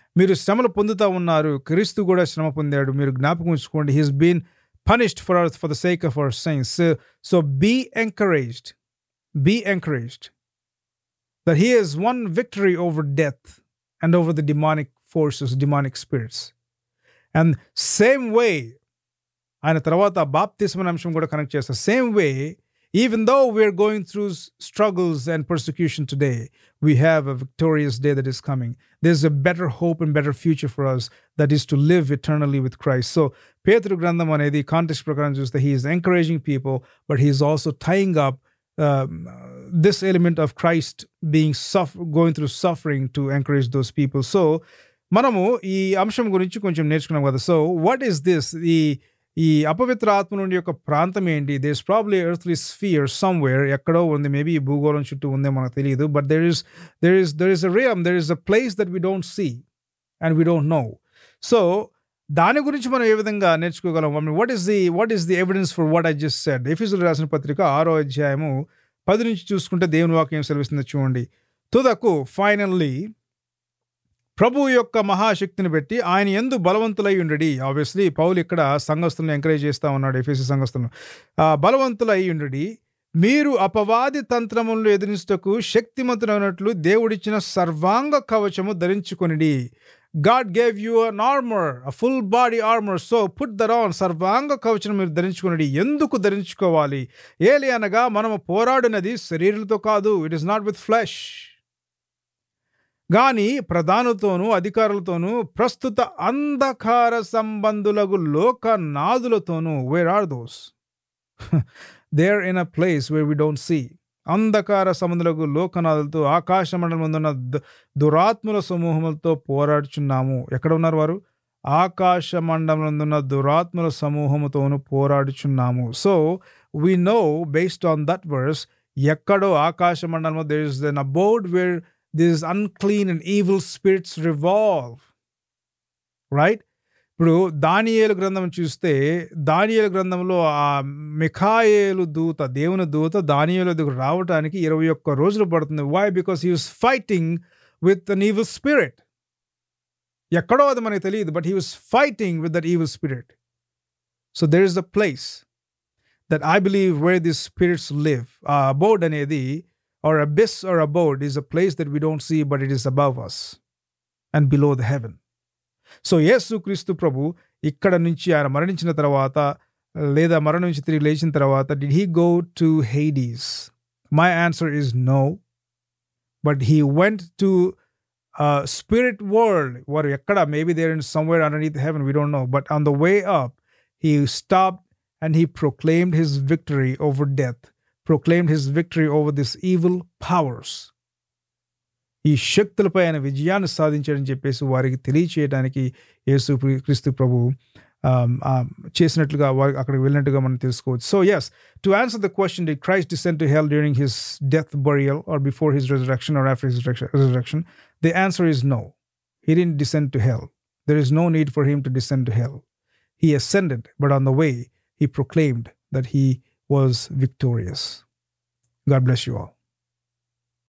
మీరు శ్రమలు పొందుతా ఉన్నారు క్రీస్తు కూడా శ్రమ పొందాడు మీరు జ్ఞాపకం ఉంచుకోండి he's been punished for us for the sake of our sins. So, so be encouraged. Be encouraged that he has won victory over death and over the demonic forces, demonic spirits. And same way, ఆయన తర్వాత బాప్తిస్మ అంశం కూడా connect చేస్తారు same way even though we're going through struggles and persecution today we have a victorious day that is coming there is a better hope and better future for us that is to live eternally with Christ so పేతృ గ్రంథం అనేది context ప్రకారం చూస్తే he is encouraging people but he is also tying up this element of Christ being సఫ్ going through suffering to encourage those people so మనము ఈ అంశం గురించి కొంచెం నేర్చుకున్నాం కదా సో వాట్ ఈస్ దిస్ ఈ ఈ అపవిత్ర ఆత్మ నుండి యొక్క ప్రాంతం ఏంటి this probably earthly sphere somewhere ఎక్కడో ఉంది మేబీ ఈ భూగోళం చుట్టూ ఉందే మనకు తెలియదు but there is there is there is a realm there is a place that we don't see and we don't know so దాని గురించి మనం ఏ విధంగా నేర్చుకోగలం what is the what is the evidence for what I just said ఎఫీసులు రాసిన పత్రిక ఆరో అధ్యాయము పది నుంచి చూసుకుంటే దేవుని వాక్యం సెలవిస్తుందో చూడండి తుదకు ఫైనల్లీ ప్రభు యొక్క మహాశక్తిని బట్టి ఆయన ఎందు బలవంతులై ఉండడి ఆబ్వియస్లీ పౌలు ఇక్కడ సంఘస్థులను ఎంకరేజ్ చేస్తా ఉన్నాడు ఎఫీసీ సంఘస్థులను బలవంతులై ఉండడి మీరు అపవాది తంత్రములను ఎదిరించుటకు శక్తిమంతులైనట్లు దేవుడిచ్చిన సర్వాంగ కవచము ధరించుకొనిడి God gave you an armour a full body armour so put that on సర్వాంగ కవచం మీరు ధరించుకుని ఎందుకు ధరించుకోవాలి ఏలి అనగా మనము పోరాడినది శరీరులతో కాదు it is not with flesh గాని ప్రధానులతోనూ అధికారులతోనూ ప్రస్తుత అంధకార సంబంధులకు లోక నాదులతోనూ where are those there in a place where we don't see అంధకార సంబంధులకు లోకనాథులతో ఆకాశ మండలం ఉన్న దురాత్ముల సమూహములతో పోరాడుచున్నాము ఎక్కడ ఉన్నారు వారు ఆకాశ మండలం ఉన్న దురాత్ముల సమూహముతోను పోరాడుచున్నాము so we know based on that verse ఎక్కడో ఆకాశ మండలంలో there is then about where this unclean and evil spirits revolve right ఇప్పుడు దానియేలు గ్రంథం చూస్తే దానియేలు గ్రంథంలో ఆ మిఖాయేలు దూత దేవుని దూత దానియేలు దగ్గర రావడానికి ఇరవై ఒక్క రోజులు పడుతుంది why because he was fighting with an evil spirit ఎక్కడో అది మనకి తెలియదు but he was fighting with that evil spirit so there is a place that I believe where this spirits live uh abode అనేది or abyss or abode is a place that we don't see, but it is above us and below the heaven. So యేసు క్రీస్తు ప్రభు ఇక్కడ నుంచి ఆయన మరణించిన తర్వాత లేదా మరణం నుంచి తిరిగి లేచిన తర్వాత did he go to Hades my answer is no but he went to spirit world వారు ఎక్కడ maybe there in somewhere underneath heaven we don't know but on the way up he stop and he proclaimed his victory over death proclaimed his victory over these evil powers. ఈ శక్తులపై ఆయన విజయాన్ని సాధించాడని చెప్పేసి వారికి తెలియచేయడానికి యేసు క్రీస్తు ప్రభు చేసినట్లుగా వారి అక్కడికి వెళ్ళినట్టుగా మనం తెలుసుకోవచ్చు so as to answer the question did Christ descend to hell during his death burial or before his resurrection or after his resurrection the answer is no he didn't descend to hell there is no need for him to descend to hell he ascended but on the way he proclaimed that he was victorious. God bless you all.